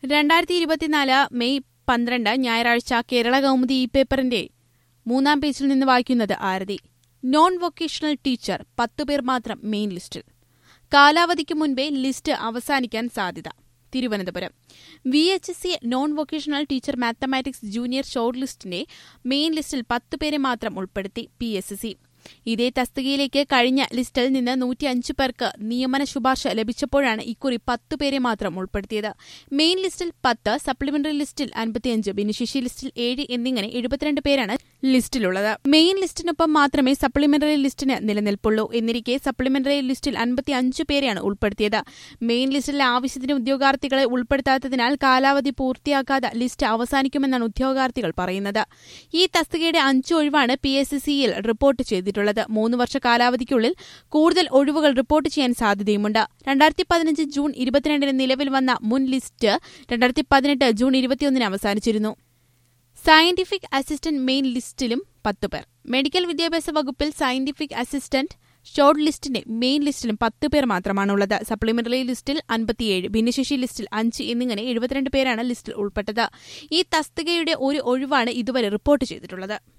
രണ്ടായിരത്തി ഇരുപത്തിനാല് മെയ് പന്ത്രണ്ട് ഞായറാഴ്ച കേരള കൗമുദി ഇ പേപ്പറിന്റെ മൂന്നാം പേജിൽ നിന്ന് വായിക്കുന്നത് ആരതി നോൺ വൊക്കേഷണൽ ടീച്ചർ പത്തുപേർ മാത്രം മെയിൻ ലിസ്റ്റിൽ കാലാവധിക്ക് മുൻപേ ലിസ്റ്റ് അവസാനിക്കാൻ സാധ്യത Thiruvananthapuram V H S C non vocational teacher mathematics junior short ലിസ്റ്റിന്റെ മെയിൻ ലിസ്റ്റിൽ പത്തുപേരെ മാത്രം ഉൾപ്പെടുത്തി പി എസ് സി ഇതേ തസ്തികയിലേക്ക് കഴിഞ്ഞ ലിസ്റ്റിൽ നിന്ന് നൂറ്റിയഞ്ച് പേർക്ക് നിയമന ശുപാർശ ലഭിച്ചപ്പോഴാണ് ഇക്കുറി പത്ത് പേരെ മാത്രം ഉൾപ്പെടുത്തിയത് മെയിൻ ലിസ്റ്റിൽ പത്ത് സപ്ലിമെന്ററി ലിസ്റ്റിൽ അൻപത്തിയഞ്ച് ഭിന്നശേഷി ലിസ്റ്റിൽ ഏഴ് എന്നിങ്ങനെ എഴുപത്തിരണ്ട് പേരാണ് ലിസ്റ്റിലുള്ളത് മെയിൻ ലിസ്റ്റിനൊപ്പം മാത്രമേ സപ്ലിമെന്ററി ലിസ്റ്റിന് നിലനിൽപ്പുള്ളൂ എന്നിരിക്കെ സപ്ലിമെന്ററി ലിസ്റ്റിൽ അൻപത്തിയഞ്ച് പേരെയാണ് ഉൾപ്പെടുത്തിയത് മെയിൻ ലിസ്റ്റിലെ ആവശ്യത്തിന് ഉദ്യോഗാർത്ഥികളെ ഉൾപ്പെടുത്താത്തതിനാൽ കാലാവധി പൂർത്തിയാക്കാതെ ലിസ്റ്റ് അവസാനിക്കുമെന്നാണ് ഉദ്യോഗാർത്ഥികൾ പറയുന്നത് ഈ തസ്തികയുടെ അഞ്ച് ഒഴിവാണ് പി എസ് സിയിൽ റിപ്പോർട്ട് ചെയ്തിട്ടുള്ളത് മൂന്ന് വർഷ കാലാവധിക്കുള്ളിൽ കൂടുതൽ ഒഴിവുകൾ റിപ്പോർട്ട് ചെയ്യാൻ സാധ്യതയുമുണ്ട് രണ്ടായിരത്തി പതിനഞ്ച് ജൂൺ ഇരുപത്തിരണ്ടിന് നിലവിൽ വന്ന മുൻ ലിസ്റ്റ് രണ്ടായിരത്തി പതിനെട്ട് ജൂൺ ഇരുപത്തിയൊന്നിന് അവസാനിച്ചിരുന്നു സയന്റിഫിക് അസിസ്റ്റന്റ് മെയിൻ ലിസ്റ്റിലും പത്ത് പേർ മെഡിക്കൽ വിദ്യാഭ്യാസ വകുപ്പിൽ സയന്റിഫിക് അസിസ്റ്റന്റ് ഷോർട്ട് ലിസ്റ്റിന്റെ മെയിൻ ലിസ്റ്റിലും പത്ത് പേർ മാത്രമാണുള്ളത് സപ്ലിമെന്ററി ലിസ്റ്റിൽ അൻപത്തിയേഴ് ഭിന്നശേഷി ലിസ്റ്റിൽ അഞ്ച് എന്നിങ്ങനെ എഴുപത്തിരണ്ട് പേരാണ് ലിസ്റ്റിൽ ഉൾപ്പെട്ടത് ഈ തസ്തികയുടെ ഒരു ഒഴിവാണ് ഇതുവരെ റിപ്പോർട്ട് ചെയ്തിട്ടുള്ളത്